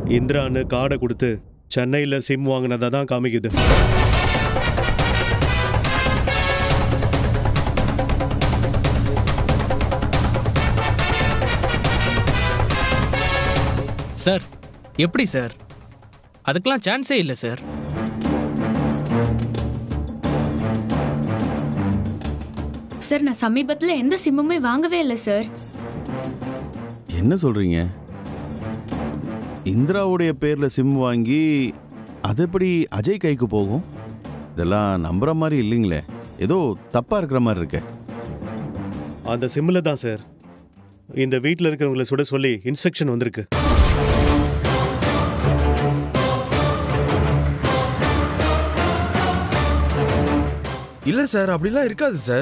இந்திரான்னு கார்டை கொடுத்து சென்னையில் சிம் வாங்கினதா தான் காமிக்குது சார் எப்படி சார் அதுக்கெல்லாம் சான்ஸே இல்லை சார் சார் நான் சமீபத்துல எந்த சிம்முமே வாங்கவே இல்லை சார் என்ன சொல்றீங்க இந்திராவுடைய பேர்ல சிம் வாங்கி அது எப்படி அஜய் கைக்கு போகும் இதெல்லாம் நம்புற மாதிரி இல்லைங்களே ஏதோ தப்பா இருக்கிற மாதிரி இருக்கே அந்த சிம்மில் தான் சார் இந்த வீட்டில் இருக்கிறவங்கள சுட சொல்லி இன்ஸ்ட்ரக்ஷன் வந்திருக்கு இல்ல சார் அப்படிலாம் இருக்காது சார்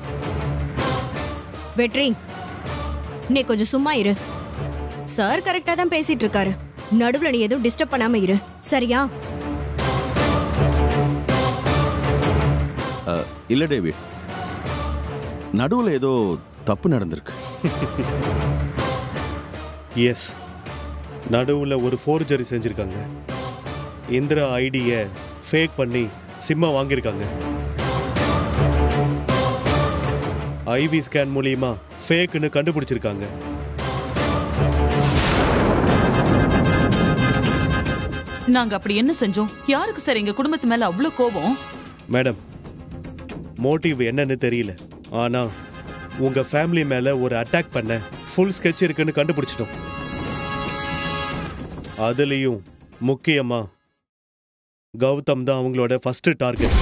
வெற்றி நீ கொஞ்சம் சும்மா இரு சார் கரெக்டா தான் பேசிட்டு இருக்காரு நடுவுல நீ எதுவும் டிஸ்டர்ப் பண்ணாம இரு சரியா அஹ், இல்ல டேவிட் நடுவுல ஏதோ தப்பு நடந்திருக்கு எஸ் நடுவில் ஒரு ஃபோர்ஜரி செஞ்சுருக்காங்க இந்திரா ஐடியை ஃபேக் பண்ணி சிம்மை வாங்கியிருக்காங்க ஐவி ஸ்கேன் மூலியமா ஃபேக்குன்னு கண்டுபிடிச்சிருக்காங்க நாங்க அப்படி என்ன செஞ்சோம் யாருக்கு சார் எங்க குடும்பத்து மேல அவ்வளவு கோபம் மேடம் மோட்டிவ் என்னன்னு தெரியல ஆனா உங்க ஃபேமிலி மேல ஒரு அட்டாக் பண்ண ஃபுல் ஸ்கெட்ச் இருக்குன்னு கண்டுபிடிச்சிட்டோம் அதுலயும் முக்கியமா கௌதம் தான் அவங்களோட ஃபர்ஸ்ட் டார்கெட்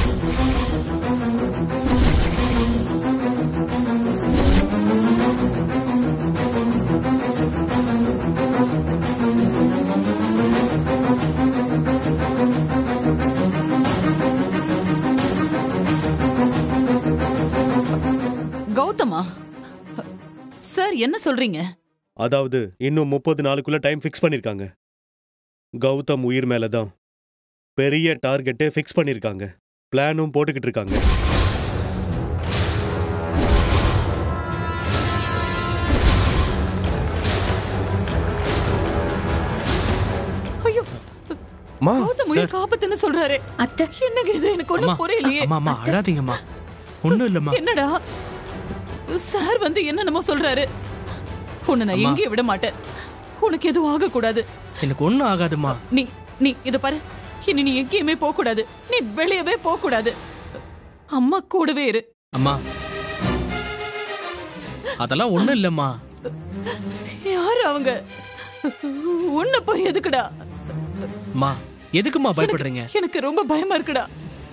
கௌதமா சார் என்ன சொல்றீங்க அதாவது இன்னும் முப்பது நாளுக்குள்ள டைம் ஃபிக்ஸ் பண்ணிருக்காங்க கௌதம் உயிர் மேல தான் பெரிய டார்கெட்டே ஃபிக்ஸ் பண்ணிருக்காங்க பிளானும் போட்டுக்கிட்டு இருக்காங்க ஐயோ மா கௌதம் உயிர் காப்பத்துன்னு சொல்றாரு அத்தை என்னங்க இது எனக்கு அம்மா ஒண்ணும் புரியலையே அம்மா அம்மா அழாதீங்கம்மா ஒன்றும் இல்லைம்மா என்னடா சார் வந்து என்னென்னமோ சொல்றாரு உன்னை நான் அம்மா. எங்கேயும் விட மாட்டேன் உனக்கு எதுவும் ஆகக்கூடாது எனக்கு ஒன்றும் ஆகாதும்மா நீ நீ இத பாரு இனி நீ எங்கேயுமே போக கூடாது நீ வெளியவே போக கூடாது அம்மா கூடவே இரு அம்மா அதெல்லாம் ஒன்றும் இல்லைம்மா யாரு அவங்க உன்னை போய் எதுக்குடா அம்மா எதுக்கும்மா பயப்படுறீங்க எனக்கு ரொம்ப பயமா இருக்குடா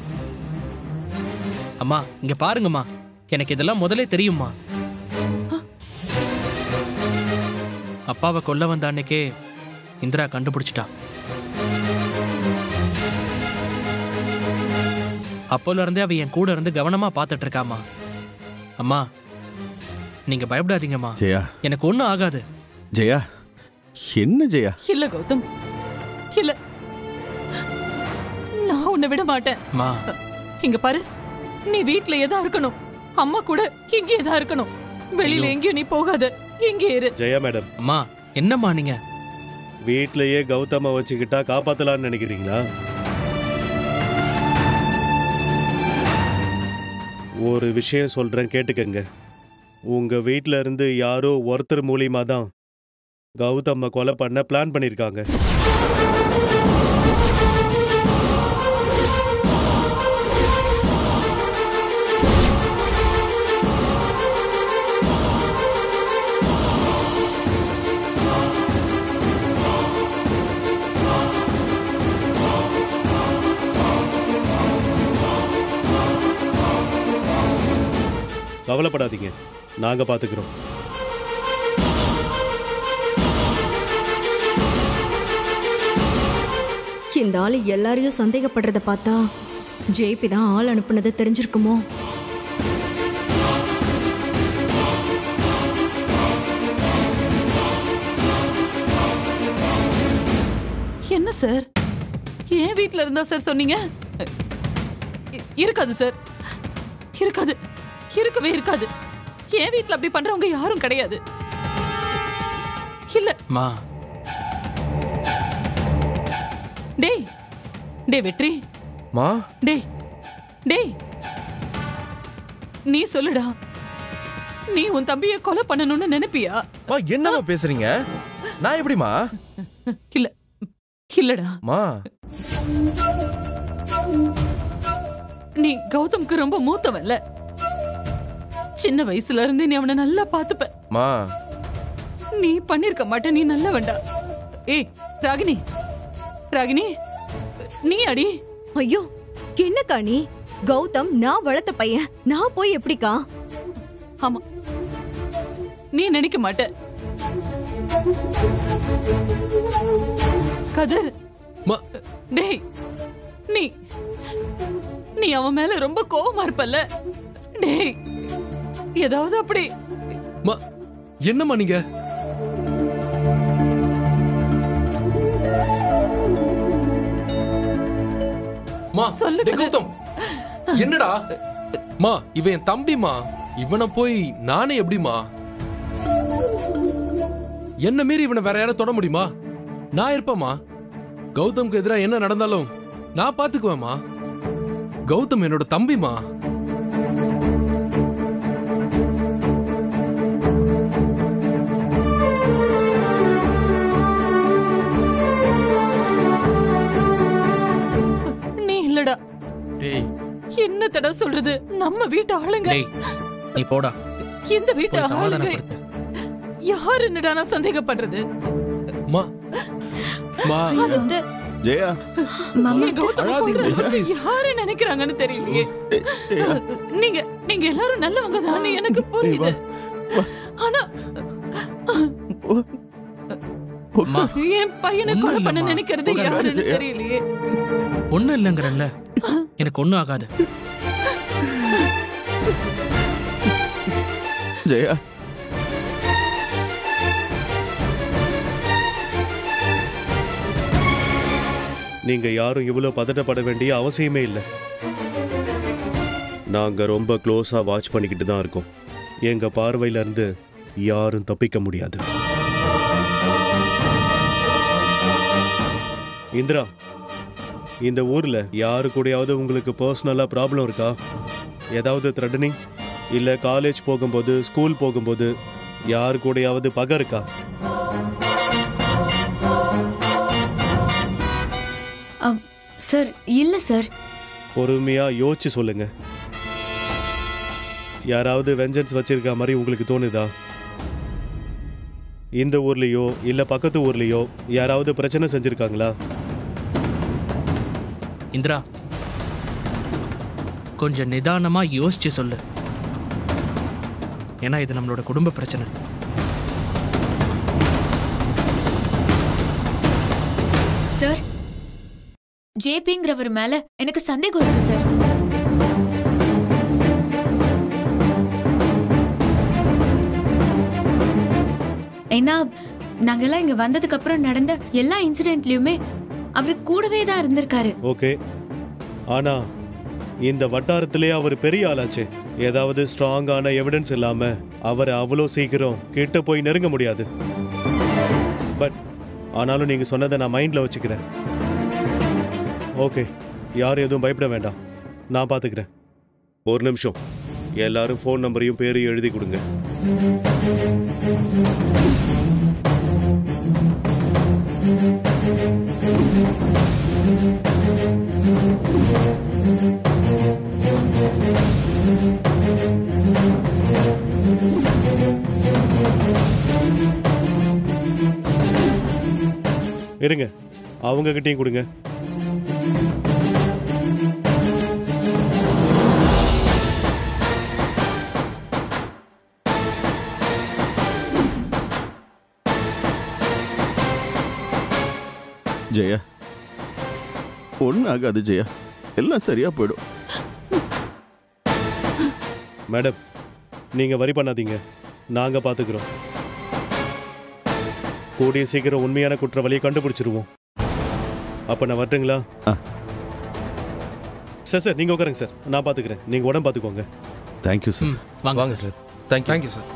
அம்மா இங்க பாருங்கம்மா எனக்கு இதெல்லாம் முதலே தெரியும்மா அப்பாவை கொல்ல வந்த அன்னைக்கே இந்திரா கண்டுபிடிச்சிட்டா அப்போல இருந்தே அவ என் கூட இருந்து கவனமா பார்த்துட்டு இருக்காம்மா அம்மா நீங்க பயப்படாதீங்கம்மா ஜெயா எனக்கு ஒன்றும் ஆகாது ஜெயா என்ன ஜெயா இல்ல கௌதம் இல்ல நான் உன்னை விட மாட்டேன் அம்மா இங்க பாரு நீ வீட்லயே தான் இருக்கணும் அம்மா கூட இங்கேயே தான் இருக்கணும் வெளியில எங்கேயும் நீ போகாத இங்கே இரு ஜெயா மேடம் அம்மா என்னம்மா நீங்க வீட்லயே கௌதம வச்சுக்கிட்டா காப்பாத்தலாம்னு நினைக்கிறீங்களா ஒரு விஷயம் சொல்றேன் கேட்டுக்கங்க உங்க வீட்ல இருந்து யாரோ ஒருத்தர் மூலியமா தான் கௌதம்ம கொலை பண்ண பிளான் பண்ணிருக்காங்க கவலைப்படாதீங்க நாங்க பாத்துக்கிறோம் இந்த ஆளு எல்லாரையும் சந்தேகப்படுறத பார்த்தா ஜேபி தான் ஆள் அனுப்புனது தெரிஞ்சிருக்குமோ என்ன சார் ஏன் வீட்ல இருந்தா சார் சொன்னீங்க இ- இருக்காது சார் இருக்காது இருக்கவே இருக்காது என் வீட்ல அப்படி பண்றவங்க யாரும் கிடையாது இல்ல அம்மா டேய் டேய் வெற்றி மா டேய் டேய் நீ சொல்லுடா நீ உன் தம்பிய கொலை பண்ணணும்னு நினைப்பியா மா என்னம்மா பேசுறீங்க நான் எப்படிமா இல்ல இல்லடா மா நீ கௌதம்க்கு ரொம்ப மூத்தவன்ல சின்ன வயசுல இருந்து நீ அவனை நல்லா பாத்துப்ப மா நீ பண்ணிருக்க மாட்ட நீ நல்ல வேண்டா ஏய் ராகினி ராகினி நீ அடி ஐயோ என்னக்கா நீ கௌதம் நான் வளர்த்த பையன் நான் போய் எப்படிக்கா ஆமா நீ நினைக்க மாட்ட கதர் மா- டேய் நீ நீ அவன் மேல ரொம்ப கோவமா இருப்பல்ல டேய் ஏதாவது அப்படி மா என்னம்மா நீங்க மா சொல்லு டேய் கதிர். கௌதம் என்னடா மா இவன் என் தம்பிமா இவனை போய் நானே எப்படிமா என்ன மீறி இவனை வேற யாரும் தொட முடியுமா நான் இருப்பேம்மா கௌதம்க்கு எதிராக என்ன நடந்தாலும் நான் பாத்துக்குவேம்மா கௌதம் என்னோட தம்பிமா நீ இல்லடா டேய் என்ன தடவை சொல்றது நம்ம வீட்டு ஆளுங்க டேய் நீ போடா இந்த வீட்டு போய் ஆளுங்க சமாதானப்படுத்து யாருன்னுடா நான் சந்தேகப்படுறது மா மா அது ஜெயா மாமா நீ கௌதம அழாதீங்க, கொல்றதுக்கு please. யாரு நினைக்கிறாங்கன்னு தெரியலையே நீங்க நீங்க எல்லாரும் நல்லவங்க தான் எனக்கு புரியுது ஆனா அம்மா என் பையனை ஒண்ணும் கொலை பண்ண இல்லம்மா. நினைக்கிறது போகாத. யாருன்னு தெரியலையே ஒண்ணும் இல்லைங்கிறல்ல எனக்கு ஒண்ணும் ஆகாது ஜெயா நீங்க யாரும் இவ்வளவு பதட்டப்பட வேண்டிய அவசியமே இல்லை நாங்க ரொம்ப க்ளோஸா வாட்ச் பண்ணிக்கிட்டு தான் இருக்கோம் எங்க பார்வையில இருந்து யாரும் தப்பிக்க முடியாது இந்திரா இந்த ஊர்ல யாரு கூடயாவது உங்களுக்கு பர்சனலா ப்ராப்ளம் இருக்கா ஏதாவது த்ரெட்டனிங் இல்ல காலேஜ் போகும்போது ஸ்கூல் போகும்போது யாரு கூடயாவது பகை இருக்கா அ- சார் இல்ல சார் பொறுமையா யோசிச்சு சொல்லுங்க யாராவது வெஞ்சன்ஸ் வச்சிருக்க மாதிரி உங்களுக்கு தோணுதா இந்த ஊர்லயோ இல்ல பக்கத்து ஊர்லயோ யாராவது பிரச்சனை செஞ்சிருக்காங்களா இந்திரா கொஞ்சம் நிதானமா யோசிச்சு சொல்லு ஏன்னா இது நம்மளோட குடும்ப பிரச்சனை சார் ஜேபிங்கிறவர் மேல எனக்கு சந்தேகம் இருக்கு சார் ஏன்னா நாங்கெல்லாம் இங்க வந்ததுக்கு அப்புறம் நடந்த எல்லா இன்சிடென்ட்லயுமே அவர் கூடவே தான் இருந்திருக்காரு ஓகே ஆனா இந்த வட்டாரத்திலே அவர் பெரிய ஆளாச்சே ஏதாவது ஸ்ட்ராங்கான எவிடன்ஸ் இல்லாம அவரை அவ்வளோ சீக்கிரம் கிட்ட போய் நெருங்க முடியாது பட் ஆனாலும் நீங்க சொன்னதை நான் மைண்ட்ல வச்சுக்கிறேன் ஓகே யாரும் எதுவும் பயப்பட வேண்டாம் நான் பாத்துக்கிறேன் ஒரு நிமிஷம் எல்லாரும் ஃபோன் நம்பரையும் பேரையும் எழுதி கொடுங்க இருங்க அவங்க கிட்டயும் கொடுங்க ஜெயா ஒன்றும் ஆகாது ஜெயா எல்லாம் சரியா போயிடும் மேடம் நீங்க வரி பண்ணாதீங்க நாங்க பாத்துக்கிறோம் கூடிய சீக்கிரம் உண்மையான குற்றவாளியை கண்டுபிடிச்சிருவோம் அப்ப நான் வரட்டுங்களா ஆ. சார் சார் நீங்க உட்காருங்க சார் நான் பாத்துக்கிறேன் நீங்க உடம்பு பாத்துக்கோங்க தேங்க்யூ சார் ம் வாங்க வாங்க sir. Sir thank you thank you sir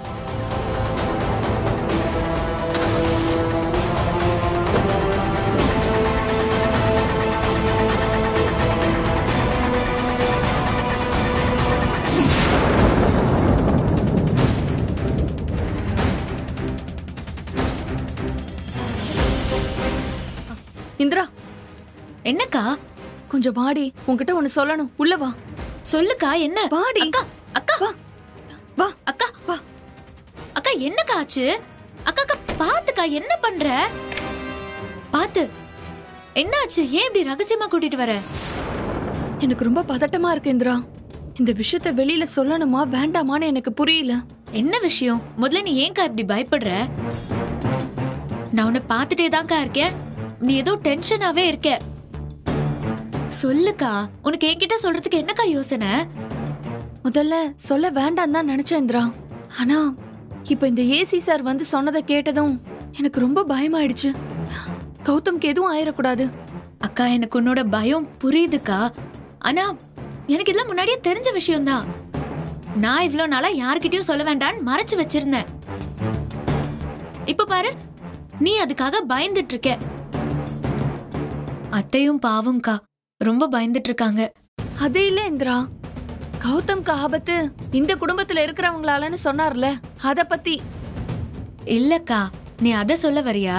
Indira என்னக்கா கொஞ்சம் வாடி உன்கிட்ட ஒண்ணு சொல்லணும் உள்ள வா சொல்லுக்கா என்ன வாடி அக்கா அக்கா வா வா அக்கா வா அக்கா என்னக்கா ஆச்சு அக்கா அக்கா பாத்துக்கா என்ன பண்ற பாத்து என்னாச்சு ஏன் இப்படி ரகசியமா கூட்டிட்டு வர எனக்கு ரொம்ப பதட்டமா இருக்கு இந்திரா இந்த விஷயத்த வெளியில சொல்லணுமா வேண்டாமான்னு எனக்கு புரியல என்ன விஷயம் முதல்ல நீ ஏன்க்கா இப்படி பயப்படுற நான் உன்னை பார்த்துட்டே தான்க்கா இருக்கேன் நீ ஏதோ டென்ஷனாவே இருக்க சொல்லுக்கா உனக்கு என்கிட்ட சொல்றதுக்கு என்னக்கா யோசனை முதல்ல சொல்ல வேண்டாம் தான் நினைச்சேன் இந்திரா ஆனா இப்ப இந்த ஏசி சார் வந்து சொன்னதை கேட்டதும் எனக்கு ரொம்ப பயமாயிடுச்சு கௌதம்க்கு எதுவும் ஆயிடக்கூடாது அக்கா எனக்கு உன்னோட பயம் புரியுதுக்கா ஆனா எனக்கு இதெல்லாம் முன்னாடியே தெரிஞ்ச விஷயம்தான் நான் இவ்ளோ நாளா யார்கிட்டயும் சொல்ல வேண்டாம்னு மறைச்சு வச்சிருந்தேன் இப்ப பாரு நீ அதுக்காக பயந்துட்டு இருக்க அத்தையும் பாவம்க்கா ரொம்ப பயந்துட்டு இருக்காங்க அது இல்ல இந்திரா கௌதம்க்கு ஆபத்து இந்த குடும்பத்துல இருக்கிறவங்களாலன்னு சொன்னார்ல அத பத்தி இல்லக்கா நீ அத சொல்ல வரியா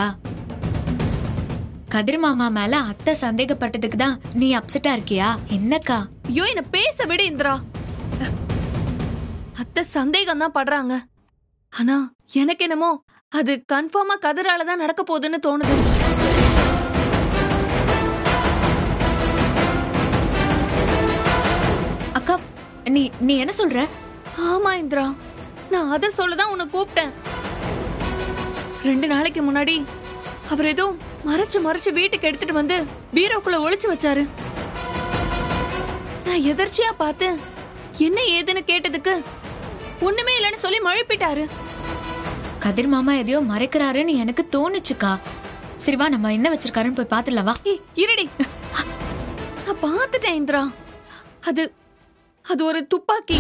கதிர் மாமா மேல அத்தை சந்தேகப்பட்டதுக்கு தான் நீ அப்செட்டா இருக்கியா என்னக்கா ஐயோ என்ன பேச விடு இந்திரா அத்தை சந்தேகம் தான் படுறாங்க ஆனா எனக்கு என்னமோ அது கன்ஃபார்மா கதிரால தான் நடக்க போகுதுன்னு தோணுது அக்கா நீ நீ என்ன சொல்ற ஆமா இந்திரா நான் அத சொல்லதான் உன்னை கூப்பிட்டேன் ரெண்டு நாளைக்கு முன்னாடி அவர் ஏதோ மறைச்சு மறைச்சு வீட்டுக்கு எடுத்துட்டு வந்து பீரோக்குள்ள ஒளிச்சு வச்சாரு நான் எதர்ச்சியா பார்த்து என்ன ஏதுன்னு கேட்டதுக்கு ஒண்ணுமே இல்லைன்னு சொல்லி மழுப்பிட்டாரு கதிர் மாமா எதையோ மறைக்கிறாருன்னு எனக்கு தோணுச்சுக்கா சரி வா நம்ம என்ன வச்சிருக்காருன்னு போய் பாத்துடலாம் வா ஏய், இருடி நான் பார்த்துட்டேன் இந்திரா அது அது ஒரு துப்பாக்கி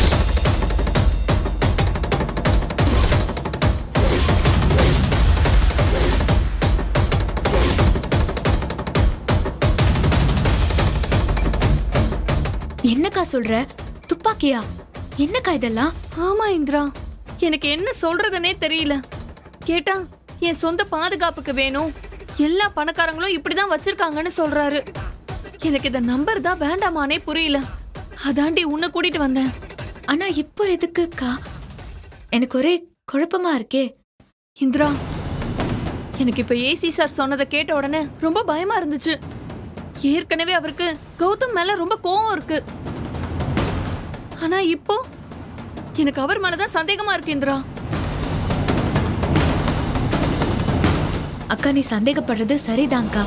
என்னக்கா சொல்ற துப்பாக்கியா என்னக்கா இதெல்லாம் ஆமா இந்திரா எனக்கு என்ன சொல்றதுனே தெரியல கேட்டா என் சொந்த பாதுகாப்புக்கு வேணும் எல்லா பணக்காரங்களும் இப்படிதான் வச்சிருக்காங்கன்னு சொல்றாரு எனக்கு இந்த நம்பர் தான் வேண்டாமானே புரியல அதாண்டி உன்னை கூட்டிட்டு வந்தேன் ஆனா இப்போ எதுக்குக்கா எனக்கு ஒரே குழப்பமா இருக்கே இந்திரா எனக்கு இப்ப ஏசி சார் சொன்னதை கேட்ட உடனே ரொம்ப பயமா இருந்துச்சு ஏற்கனவே அவருக்கு கௌதம் மேல ரொம்ப கோவம் இருக்கு ஆனா இப்போ எனக்கு அவர் மேலதான் சந்தேகமா இருக்கு இந்திரா அக்கா நீ சந்தேகப்படுறது சரிதான்க்கா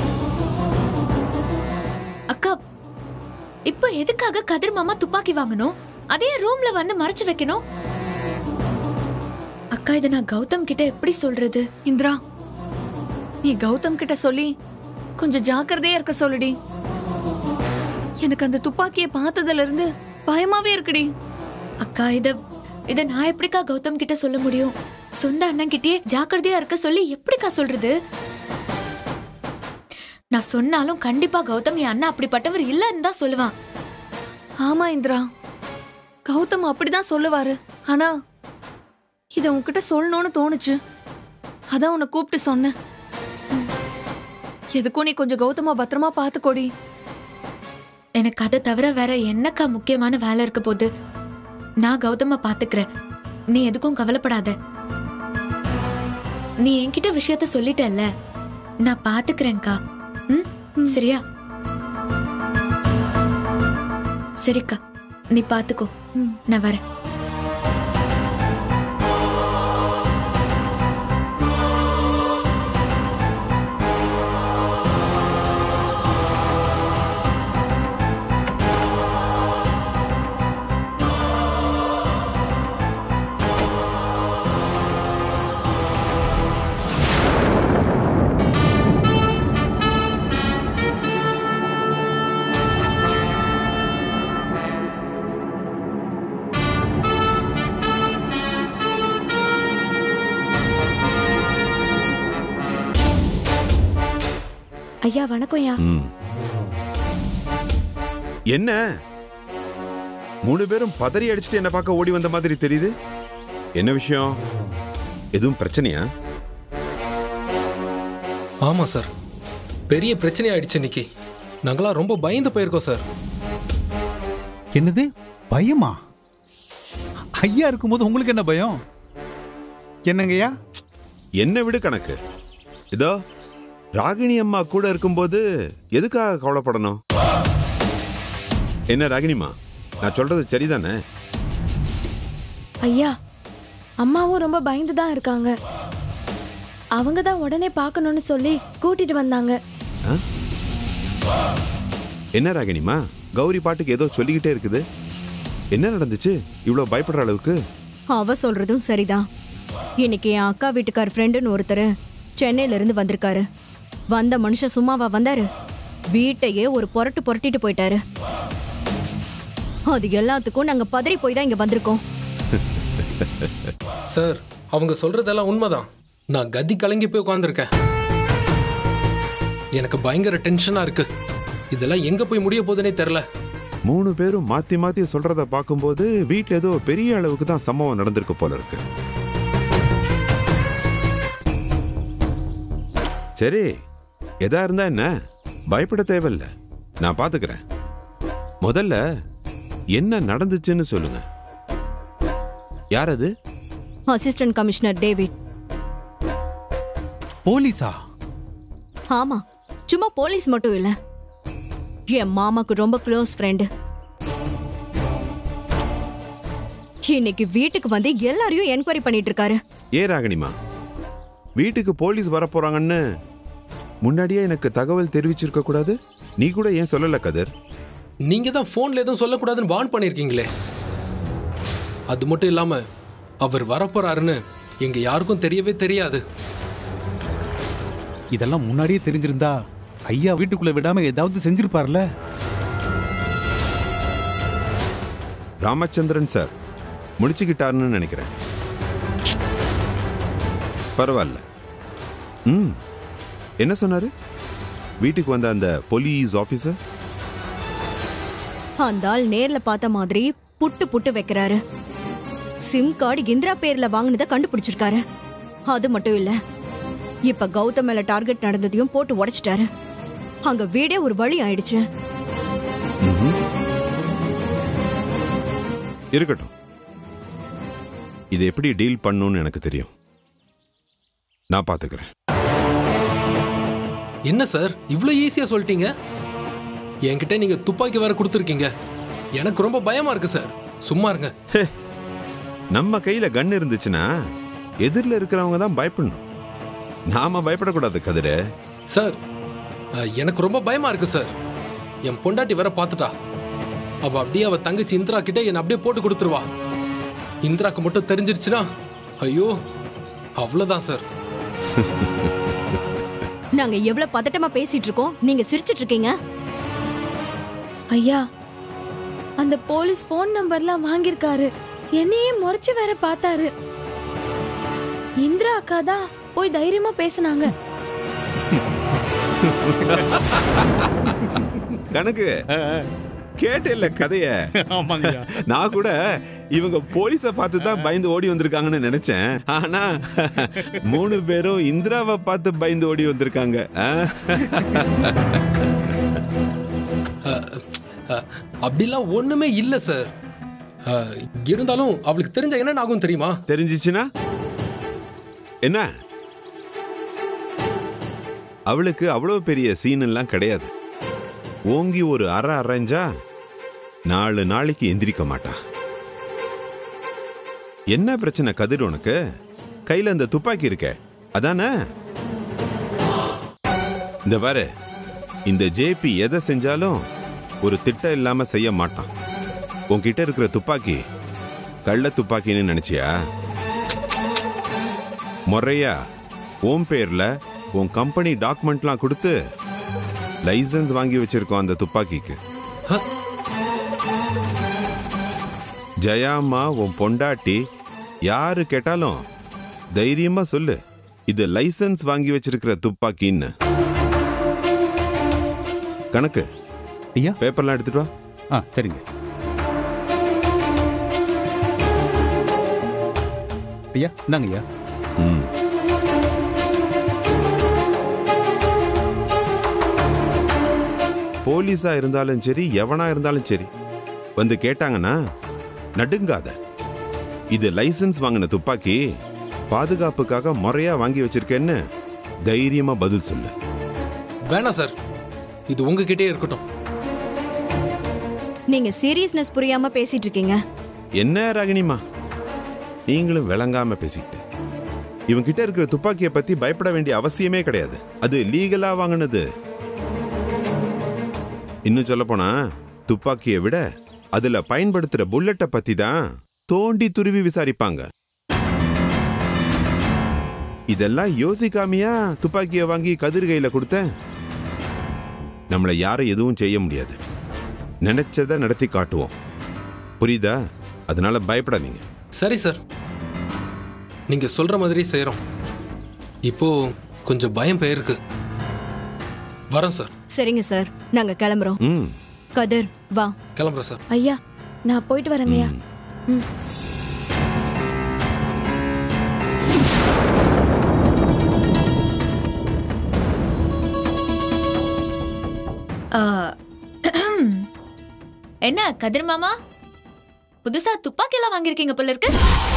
அக்கா இப்போ எதுக்காக கதிர் மாமா துப்பாக்கி வாங்கணும் அதே ரூம்ல வந்து மறைச்சு வைக்கணும் அக்கா இதை நான் கௌதம் கிட்ட எப்படி சொல்றது இந்திரா நீ கௌதம் கிட்ட சொல்லி கொஞ்சம் ஜாக்கிரதையா இருக்க சொல்லுடி எனக்கு அந்த துப்பாக்கியை பார்த்ததுல இருந்து பயமாவே இருக்குடி அக்கா இத இத நான் எப்படிக்கா கௌதம் கிட்ட சொல்ல முடியும் சொந்த அண்ணன் கிட்டயே ஜாக்கிரதையா இருக்க சொல்லி எப்படிக்கா சொல்றது நான் சொன்னாலும் கண்டிப்பா கௌதம் என் அண்ணன் அப்படிப்பட்டவர் இல்லைன்னு தான் சொல்லுவான் ஆமா இந்திரா கௌதம் அப்படிதான் சொல்லுவாரு ஆனா இத உன்கிட்ட சொல்லணும்னு தோணுச்சு அதான் உன்னை கூப்பிட்டு சொன்னேன் எதுக்கும் நீ கொஞ்சம் கௌதமா பத்திரமா பாத்துக்கோடி எனக்கு அதை தவிர வேற என்னக்கா முக்கியமான வேலை இருக்க போகுது நான் கௌதம பாத்துக்கிறேன் நீ எதுக்கும் கவலைப்படாத நீ என்கிட்ட விஷயத்த சொல்லிட்டல்ல நான் பாத்துக்கிறேன்க்கா ம் சரியா சரிக்கா நீ பாத்துக்கோ ம். நான் வரேன் ஐயா வணக்கம் ஐயா ம் என்ன மூணு பேரும் பதறி அடிச்சுட்டு என்ன பார்க்க ஓடி வந்த மாதிரி தெரியுது என்ன விஷயம் எதுவும் பிரச்சனையா ஆமா சார் பெரிய பிரச்சனை ஆயிடுச்சு இன்னைக்கு நாங்களாம் ரொம்ப பயந்து போயிருக்கோம் சார் என்னது பயமா ஐயா இருக்கும்போது உங்களுக்கு என்ன பயம் என்னங்கய்யா என்ன விடு கணக்கு இதோ ராகினி அம்மா கூட இருக்கும்போது எதுக்காக கவலைப்படணும் என்ன ராகினிமா நான் சொல்றது சரிதானே ஐயா அம்மாவும் ரொம்ப பயந்து தான் இருக்காங்க அவங்க தான் உடனே பார்க்கணும்னு சொல்லி கூட்டிட்டு வந்தாங்க என்ன ராகினிமா கௌரி பாட்டுக்கு ஏதோ சொல்லிக்கிட்டே இருக்குது என்ன நடந்துச்சு இவ்வளவு பயப்படுற அளவுக்கு அவ சொல்றதும் சரிதான் இன்னைக்கு என் அக்கா வீட்டுக்கார் ஃப்ரெண்டுன்னு ஒருத்தர் சென்னையில இருந்து வந்திருக்காரு வந்த மனுஷன் சும்மாவா வந்தாரு வீட்டையே ஒரு புரட்டு புரட்டிட்டு போயிட்டாரு அது எல்லாத்துக்கும் நாங்க பதறி போய் தான் இங்க வந்திருக்கோம் சார் அவங்க சொல்றதெல்லாம் உண்மைதான் நான் கதி கலங்கி போய் உட்காந்துருக்கேன் எனக்கு பயங்கர டென்ஷனா இருக்கு இதெல்லாம் எங்க போய் முடிய போகுதுன்னே தெரியல மூணு பேரும் மாத்தி மாத்தி சொல்றத பார்க்கும்போது வீட்ல ஏதோ பெரிய அளவுக்கு தான் சம்பவம் நடந்திருக்கு போல இருக்கு சரி எதா இருந்தா என்ன பயப்பட தேவையில்ல நான் பாத்துக்கிறேன் முதல்ல என்ன நடந்துச்சுன்னு சொல்லுங்க யார் அது அசிஸ்டன்ட் கமிஷனர் டேவிட் போலீஸா ஆமா சும்மா போலீஸ் மட்டும் இல்ல என் மாமாக்கு ரொம்ப க்ளோஸ் ஃப்ரெண்டு இன்னைக்கு வீட்டுக்கு வந்து எல்லாரையும் என்கொயரி பண்ணிட்டு இருக்காரு ஏ ராகினிமா வீட்டுக்கு போலீஸ் வரப்போறாங்கன்னு முன்னாடியே எனக்கு தகவல் தெரிவிச்சிருக்க கூடாது நீ கூட ஏன் சொல்லல கதிர் நீங்க தான் போன்ல எதுவும் சொல்லக்கூடாதுன்னு வார்ன் பண்ணிருக்கீங்களே அது மட்டும் இல்லாம அவர் வரப்போறாருன்னு எங்க யாருக்கும் தெரியவே தெரியாது இதெல்லாம் முன்னாடியே தெரிஞ்சிருந்தா ஐயா வீட்டுக்குள்ள விடாம ஏதாவது செஞ்சிருப்பார்ல ராமச்சந்திரன் சார் முடிச்சுக்கிட்டாருன்னு நினைக்கிறேன் பரவாயில்ல ம் என்ன சொன்னாரு வீட்டுக்கு வந்த அந்த போலீஸ் ஆபீசர் அந்த ஆள் நேர்ல பார்த்த மாதிரி புட்டு புட்டு வைக்கிறாரு சிம் கார்டு இந்திரா பேர்ல வாங்கினதை கண்டுபிடிச்சிருக்காரு அது மட்டும் இல்ல இப்ப கௌதம் மேல டார்கெட் நடந்ததையும் போட்டு உடைச்சிட்டாரு அங்க வீடே ஒரு வழி ஆயிடுச்சு இருக்கட்டும் இதை எப்படி டீல் பண்ணணும்னு எனக்கு தெரியும் நான் பாத்துக்கிறேன் என்ன சார் இவ்வளோ ஈஸியா சொல்லிட்டீங்க என்கிட்ட நீங்க துப்பாக்கி வேற கொடுத்துருக்கீங்க எனக்கு ரொம்ப பயமா இருக்கு சார் சும்மா இருங்க நம்ம கையில கன் இருந்துச்சுன்னா எதிரில் இருக்கிறவங்க தான் பயப்படணும் நாம பயப்படக்கூடாது கதிர சார் அஹ், எனக்கு ரொம்ப பயமா இருக்கு சார் என் பொண்டாட்டி வேற பார்த்துட்டா அவ அப்படியே அவ தங்கச்சி இந்திரா கிட்ட என்னை அப்படியே போட்டு கொடுத்துருவா இந்திராக்கு மட்டும் தெரிஞ்சிருச்சுன்னா ஐயோ அவ்வளவுதான் சார் நாங்க எவ்வளவு பதட்டமா பேசிட்டு இருக்கோம் நீங்க சிரிச்சிட்டு இருக்கீங்க ஐயா அந்த போலீஸ் ஃபோன் நம்பர்லாம் வாங்கியிருக்காரு என்னையே முறைச்சு வேற பார்த்தாரு இந்திரா அக்கா தான் போய் தைரியமா பேசுனாங்க கணக்கு கேட்டில்ல கதைய ஆமாங்கய்யா நான் கூட இவங்க போலீஸ பார்த்து தான் பயந்து ஓடி வந்திருக்காங்கன்னு நினைச்சேன் ஆனா மூணு பேரும் இந்திராவை பார்த்து பயந்து ஓடி வந்திருக்காங்க ஆ? அஹ், அஹ், அப்படிலாம் ஒண்ணுமே இல்ல சார் அஹ், இருந்தாலும் அவளுக்கு தெரிஞ்ச என்ன ஆகும் தெரியுமா தெரிஞ்சிச்சுன்னா என்ன அவளுக்கு அவ்வளவு பெரிய சீன் எல்லாம் கிடையாது ஓங்கி ஒரு அரை அரைஞ்சா நாலு நாளைக்கு எந்திரிக்க மாட்டா என்ன பிரச்சனை கதிர் உனக்கு கையில இந்த துப்பாக்கி இருக்க அதானே இந்த பாரு இந்த ஜேபி எதை செஞ்சாலும் ஒரு திட்டம் இல்லாம செய்ய மாட்டான் உன்கிட்ட இருக்கிற துப்பாக்கி கள்ள துப்பாக்கின்னு நினைச்சியா முறையா உன் பேர்ல உன் கம்பெனி டாக்குமெண்ட்லாம் கொடுத்து லைசென்ஸ் வாங்கி வச்சிருக்கோம் அந்த துப்பாக்கிக்கு ஹ? ஜெயாம்மா உன் பொண்டாட்டி யாரு கேட்டாலும் தைரியமா சொல்லு இது லைசென்ஸ் வாங்கி வச்சிருக்கிற துப்பாக்கின்னு கணக்கு ஐயா பேப்பர்லாம் எடுத்துட்டு வா ஆ சரிங்க ஐயா இந்தாங்க ஐயா ம் போலீஸா இருந்தாலும் சரி எவனா இருந்தாலும் சரி வந்து கேட்டாங்கன்னா நடுங்காத இது லைசென்ஸ் வாங்கின துப்பாக்கி பாதுகாப்புக்காக முறையா வாங்கி வச்சிருக்கேன்னு தைரியமா பதில் சொல்லு வேணாம் சார் இது உங்ககிட்டயே இருக்கட்டும் நீங்க சீரியஸ்னஸ் புரியாம பேசிட்டு இருக்கீங்க என்ன ராகினிமா நீங்களும் விளங்காம பேசிக்கிட்டு இவங்கிட்ட இருக்கிற துப்பாக்கியை பத்தி பயப்பட வேண்டிய அவசியமே கிடையாது அது லீகலா வாங்கினது இன்னும் சொல்ல போனா துப்பாக்கியை விட அதுல பயன்படுத்துற புல்லட்டை பத்தி தான் தோண்டி துருவி விசாரிப்பாங்க இதெல்லாம் யோசிக்காமையா துப்பாக்கியை வாங்கி கதிர் கையில கொடுத்தேன் நம்மளை யாரும் எதுவும் செய்ய முடியாது நினைச்சதை நடத்தி காட்டுவோம் புரியுதா அதனால பயப்படாதீங்க சரி சார் நீங்க சொல்ற மாதிரி செய்றோம் இப்போ கொஞ்சம் பயம் போயிருக்கு வரோம் சார் சரிங்க சார் நாங்க கிளம்புறோம் ம் கதிர் வா கிளம்புறோம் சார் ஐயா நான் போயிட்டு வரேங்கய்யா ம் ஆ, என்ன கதிர் மாமா புதுசா துப்பாக்கி எல்லாம் வாங்கியிருக்கீங்க போல இருக்கு